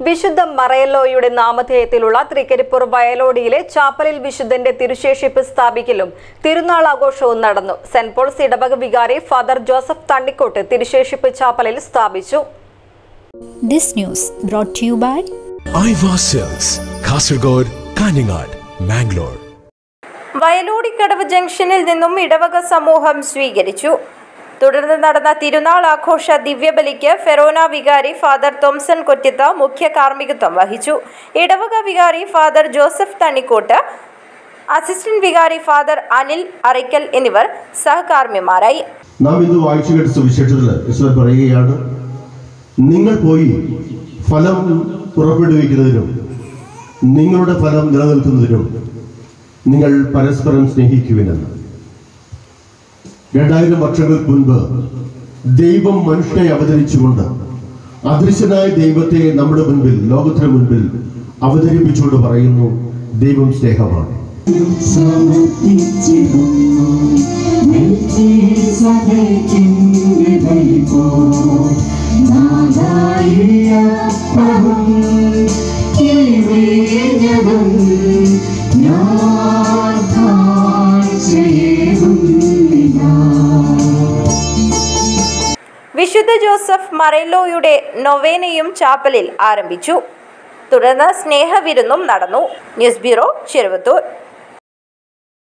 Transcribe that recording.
വിശുദ്ധ മറയല്ലോയുടെ നാമധേയത്തിലുള്ള തൃക്കരിപ്പൂർ വയലോടിയിലെ ചാപ്പലിൽ വിശുദ്ധന്റെ തിരുശേഷിപ്പ് സ്ഥാപിക്കലും തിരുനാൾ ആഘോഷവും നടന്നു സെന്റ് പോൾസ് ഇടവക വികാരി ഫാദർ ജോസഫ് തണ്ണിക്കോട്ട് തിരുശേഷിപ്പ് ചാപ്പലിൽ സ്ഥാപിച്ചു This news brought to you by Aiwa sales Kasaragod Kanhangad Mangalore Vayalodikkadavu ജംഗ്ഷനിൽ നിന്നും ഇടവക സമൂഹം സ്വീകരിച്ചു തുടർന്ന് നടന്ന തിരുനാൾ ആഘോഷ ദിവ്യബലിക്ക് ഫെറോന വികാരി ഫാദർ തോംസൺ കൊറ്റിത്ത മുഖ്യ കാർമ്മികത്വം വഹിച്ചു ഇടവക വികാരി ഫാദർ ജോസഫ് തണ്ണിക്കോട്ട് അസിസ്റ്റന്റ് വികാരി ഫാദർ അനിൽ അറയ്ക്കൽ എന്നിവർ സഹകാർമ്മിമാരായി നാം ഇന്ന് വായിച്ചു കേട്ട സുവിശേഷത്തിൽ ഈശ്വർ പറയുകയാണ് നിങ്ങൾ പോയി ഫലം പുറപ്പെടുവിക്കുന്നതിനും നിങ്ങളുടെ ഫലം നിലനിൽക്കുന്നതിനും നിങ്ങൾ പരസ്പരം സ്നേഹിക്കുവിനെന്ന് രണ്ടായിരം വർഷങ്ങൾക്ക് മുൻപ് ദൈവം മനുഷ്യനെ അവതരിച്ചുകൊണ്ട് അദൃശ്യനായ ദൈവത്തെ നമ്മുടെ മുൻപിൽ ലോകത്തിന് മുൻപിൽ അവതരിപ്പിച്ചുകൊണ്ട് പറയുന്നു ദൈവം സ്നേഹമാണ് വിശുദ്ധ ജോസഫ് മറേലോയുടെ നൊവേനയും ചാപ്പലിൽ ആരംഭിച്ചു തുടർന്ന് സ്നേഹവിരുന്നും നടന്നു ന്യൂസ് ബ്യൂറോ ചെറുവത്തൂർ